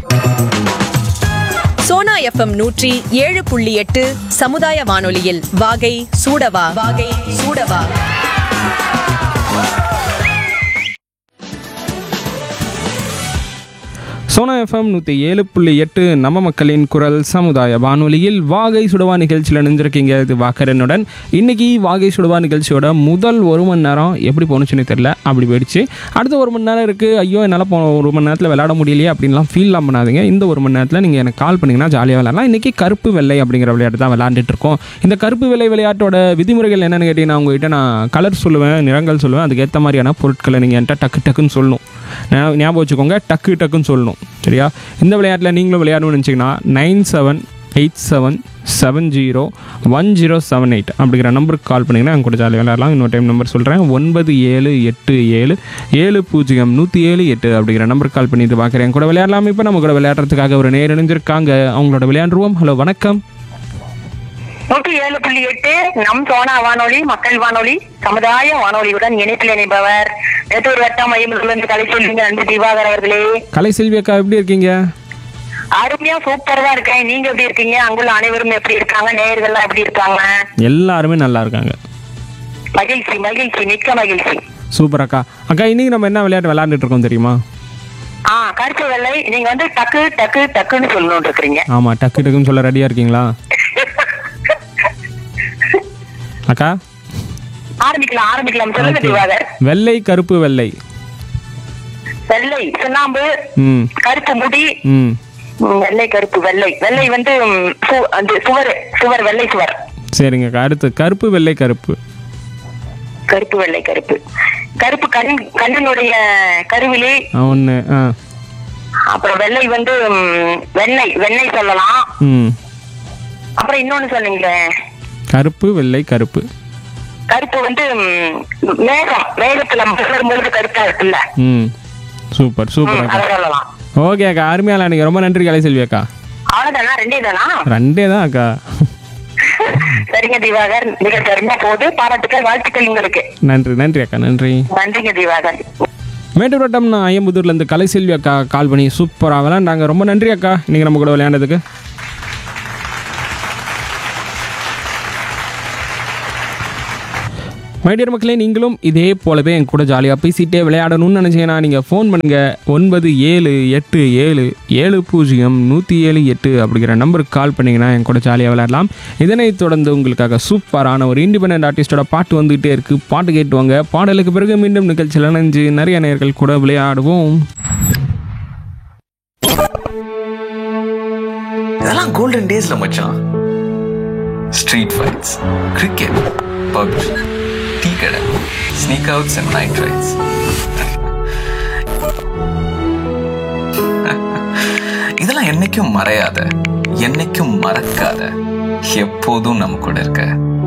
Sona FM நூற்றி ஏழு புள்ளி எட்டு சமுதாய வானொலியில் வாகை சூடவா வாகை சூடவா சோனா எஃப்எம் நூற்றி ஏழு புள்ளி எட்டு நம்ம மக்களின் குரல் சமுதாய வானொலியில் வாகை சுடவா நிகழ்ச்சியில் நினைஞ்சிருக்கீங்க இது வாக்கரனுடன் இன்னைக்கு வாகை சுடவா நிகழ்ச்சியோட முதல் ஒரு மணி நேரம் எப்படி போணுச்சுன்னு தெரில அப்படி போயிடுச்சு அடுத்த ஒரு மணி நேரம் இருக்குது ஐயோ என்னால் போ ஒரு மணி நேரத்தில் விளையாட முடியலையே அப்படின்லாம் ஃபீல்லாம் பண்ணாதீங்க இந்த ஒரு மணி நேரத்தில் நீங்கள் எனக்கு கால் பண்ணிங்கன்னா ஜாலியாக விளையாடலாம் இன்றைக்கி கருப்பு வெள்ளை அப்படிங்கிற விளையாட்டு தான் விளையாண்டுட்டு இருக்கோம் இந்த கருப்பு வெள்ளை விளையாட்டோட விதிமுறைகள் என்னென்னு கேட்டிங்கன்னா உங்ககிட்ட நான் கலர் சொல்லுவேன் நிறங்கள் சொல்லுவேன் அதுக்கேற்ற மாதிரியான பொருட்களை நீங்கள் என்கிட்ட டக்கு டக்குன்னு சொல்லணும் ஞா- ஞாபகம் வச்சுக்கோங்க டக்கு டக்குன்னு சொல்லணும் சரியா இந்த விளையாட்டில் நீங்களும் விளையாடணும்னு நினச்சிங்கன்னா nine seven eight seven seven zero one zero seven eight அப்படிங்கிற நம்பருக்கு கால் பண்ணிங்கன்னா என் கூட ஜாலியாக விளையாடலாம் இன்னொரு டைம் நம்பர் சொல்கிறேன் ஒன்பது ஏழு எட்டு ஏழு ஏழு பூஜ்ஜியம் நூற்றி ஏழு எட்டு அப்படிங்கிற நம்பருக்கு கால் பண்ணிட்டு பார்க்குறேன் என் கூட விளையாடலாம் இப்போ நம்ம கூட விளையாடுறதுக்காக ஒரு நேர் இணைஞ்சிருக்காங்க அவங்களோட விளையாண்டுருவோம் ஹலோ வணக்கம் நூற்றி ஏழு புள்ளி எட்டு நம் சோனா வானொலி மக்கள் வானொலி சமுதாய வானொலியுடன் இணைப்பில் இணைப்பவர் நேற்றூர் வட்டம் ஐம்பதுலேருந்து கலை சொல்லுங்க நன்றி திவாகர் அவர்களே கலை செல்வி அக்கா எப்படி இருக்கீங்க அருமையா சூப்பரா இருக்கேன் நீங்க எப்படி இருக்கீங்க அங்குள்ள அனைவரும் எப்படி இருக்காங்க நேயர்கள்லாம் எப்படி இருக்காங்க எல்லாருமே நல்லா இருக்காங்க மகிழ்ச்சி மகிழ்ச்சி மிக்க மகிழ்ச்சி சூப்பர் அக்கா அக்கா இன்னைக்கு நம்ம என்ன விளையாட்டு விளையாண்டுட்டு இருக்கோம் தெரியுமா ஆ கருப்பு வெள்ளை நீங்க வந்து டக்கு டக்கு டக்குன்னு சொல்லணும் இருக்கிறீங்க ஆமாம் டக்கு டக்குன்னு சொல்ல ரெடியாக இருக்கீங்களா அக்கா ஆரம்பிக்கலாம் ஆரம்பிக்கலாம் சொல்லுங்க Okay. திவாகர் வெள்ளை கருப்பு வெள்ளை வெள்ளை சுண்ணாம்பு ம் கருப்பு முடி ம் ம், வெள்ளை கருப்பு வெள்ளை வெள்ளை வந்து ம், சு- அந்த சுவர் சுவர் வெள்ளை சுவர் சரிங்கக்கா அடுத்து கருப்பு வெள்ளை கருப்பு கருப்பு வெள்ளை கருப்பு கருப்பு கண் கண்ணினுடைய கருவிலே ஒன்று ஆ அப்புறம் வெள்ளை வந்து ம், வெண்ணெய் வெண்ணெய் சொல்லலாம் ம் அப்புறம் இன்னொன்னு சொன்னீங்களே கருப்பு வெள்ளை கருப்பு கருப்பு வந்து ம், மேகம் மேகத்துல மலர் பொழுது கருப்பா இருக்குல்ல ம் சூப்பர் சூப்பர் ம், அக்கா அதை சொல்லலாம் ஓகே அக்கா அருமையால நீங்கள் ரொம்ப நன்றி கலை செல்வி அக்கா அவ்வளவுதானா ரெண்டே தானா ரெண்டே தான் அக்கா சரிங்க திவாகர் மிக சிறந்த போது பாராட்டுக்கள் வாழ்த்துக்கள் உங்களுக்கு நன்றி நன்றி அக்கா நன்றி நன்றிங்க திவாகர் மேட்டூர் வட்டம் நான் ஐயம்புதூர்லேருந்து கலை செல்வி அக்கா கால் பண்ணி சூப்பராக விளையாண்டாங்க ரொம்ப நன்றி அக்கா நீங்கள் நம்ம கூட விளையாண்டதுக்கு மைடியர் மக்களே நீங்களும் இதே போலவே என் கூட ஜாலியாக பேசிட்டே விளையாடணும்னு நினச்சிங்கன்னா நீங்கள் ஃபோன் பண்ணுங்கள் ஒன்பது ஏழு எட்டு ஏழு ஏழு பூஜ்ஜியம் நூற்றி ஏழு எட்டு அப்படிங்கிற நம்பருக்கு கால் பண்ணிங்கன்னா என் கூட ஜாலியாக விளையாடலாம் இதனைத் தொடர்ந்து உங்களுக்காக சூப்பரான ஒரு இண்டிபெண்டன்ட் ஆர்டிஸ்டோட பாட்டு வந்துகிட்டே இருக்குது பாட்டு கேட்டுவாங்க பாடலுக்கு பிறகு மீண்டும் நிகழ்ச்சியில் இணைஞ்சு நிறைய நேயர்கள் கூட விளையாடுவோம் இதெல்லாம் கோல்டன் டேஸ்ல மச்சான் street fights cricket PUBG tea கடை sneak outs and night rides இதெல்லாம் என்னைக்கும் மறையாத என்னைக்கும் மறக்காத எப்போதும் நம்ம கூட இருக்க